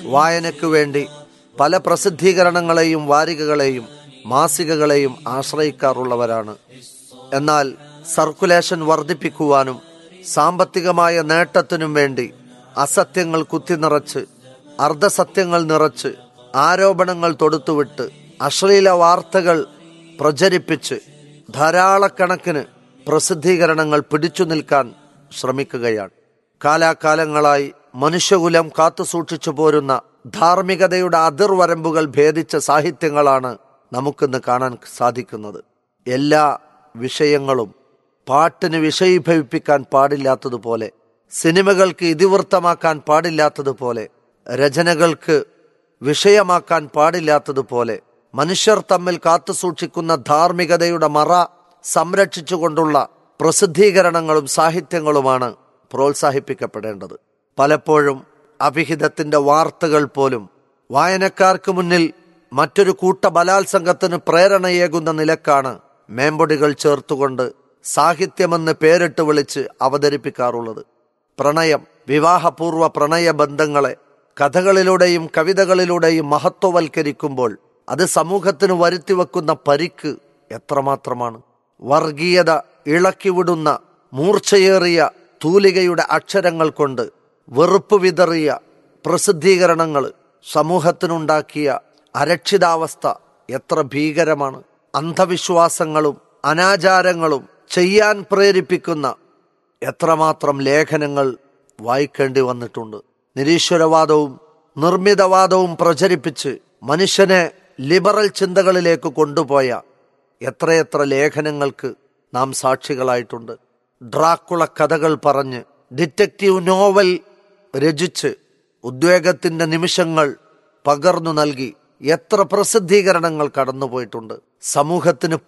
വായനയ്ക്കു വേണ്ടി പല പ്രസിദ്ധീകരണങ്ങളെയും വാരികകളെയും മാസികകളെയും ആശ്രയിക്കാറുള്ളവരാണ് എന്നാൽ സർക്കുലേഷൻ വർദ്ധിപ്പിക്കുവാനും സാമ്പത്തികമായ നേട്ടത്തിനും വേണ്ടി അസത്യങ്ങൾ കുത്തിനിറച്ച് അർദ്ധസത്യങ്ങൾ നിറച്ച് ആരോപണങ്ങൾ തൊടുത്തുവിട്ട് അശ്ലീല വാർത്തകൾ പ്രചരിപ്പിച്ച് ധാരാളക്കണക്കിന് പ്രസിദ്ധീകരണങ്ങൾ പിടിച്ചു നിൽക്കാൻ ശ്രമിക്കുകയാണ് കാലാകാലങ്ങളായി മനുഷ്യകുലം കാത്തുസൂക്ഷിച്ചു പോരുന്ന ധാർമ്മികതയുടെ അതിർവരമ്പുകൾ ഭേദിച്ച സാഹിത്യങ്ങളാണ് നമുക്കിന്ന് കാണാൻ സാധിക്കുന്നത് എല്ലാ വിഷയങ്ങളും പാട്ടിന് വിഷയീഭവിപ്പിക്കാൻ പാടില്ലാത്തതുപോലെ സിനിമകൾക്ക് ഇതിവൃത്തമാക്കാൻ പാടില്ലാത്തതുപോലെ രചനകൾക്ക് വിഷയമാക്കാൻ പാടില്ലാത്തതുപോലെ മനുഷ്യർ തമ്മിൽ കാത്തുസൂക്ഷിക്കുന്ന ധാർമ്മികതയുടെ മറ സംരക്ഷിച്ചുകൊണ്ടുള്ള പ്രസിദ്ധീകരണങ്ങളും സാഹിത്യങ്ങളുമാണ് പ്രോത്സാഹിപ്പിക്കപ്പെടേണ്ടത് പലപ്പോഴും അഭിഹിതത്തിന്റെ വാർത്തകൾ പോലും വായനക്കാർക്ക് മുന്നിൽ മറ്റൊരു കൂട്ട ബലാത്സംഗത്തിന് പ്രേരണയേകുന്ന നിലക്കാണ് മേമ്പൊടികൾ ചേർത്തുകൊണ്ട് സാഹിത്യമെന്ന് പേരിട്ട് വിളിച്ച് അവതരിപ്പിക്കാറുള്ളത് പ്രണയം വിവാഹപൂർവ്വ പ്രണയ ബന്ധങ്ങളെ കഥകളിലൂടെയും കവിതകളിലൂടെയും മഹത്വവൽക്കരിക്കുമ്പോൾ അത് സമൂഹത്തിന് വരുത്തിവെക്കുന്ന പരിക്ക് എത്രമാത്രമാണ് വർഗീയത ഇളക്കിവിടുന്ന മൂർച്ചയേറിയ തൂലികയുടെ അക്ഷരങ്ങൾ കൊണ്ട് വെറുപ്പ് വിതറിയ പ്രസിദ്ധീകരണങ്ങൾ സമൂഹത്തിനുണ്ടാക്കിയ അരക്ഷിതാവസ്ഥ എത്ര ഭീകരമാണ് അന്ധവിശ്വാസങ്ങളും അനാചാരങ്ങളും ചെയ്യാൻ പ്രേരിപ്പിക്കുന്ന എത്രമാത്രം ലേഖനങ്ങൾ വായിക്കേണ്ടി വന്നിട്ടുണ്ട് നിരീശ്വരവാദവും നിർമ്മിതവാദവും പ്രചരിപ്പിച്ച് മനുഷ്യനെ ലിബറൽ ചിന്തകളിലേക്ക് കൊണ്ടുപോയ എത്രയെത്ര ലേഖനങ്ങൾക്ക് നാം സാക്ഷികളായിട്ടുണ്ട് ഡ്രാക്കുള കഥകൾ പറഞ്ഞ് ഡിറ്റക്റ്റീവ് നോവൽ രചിച്ച് ഉദ്വേഗത്തിന്റെ നിമിഷങ്ങൾ പകർന്നു നൽകി എത്ര പ്രസിദ്ധീകരണങ്ങൾ കടന്നുപോയിട്ടുണ്ട് സമൂഹത്തിന്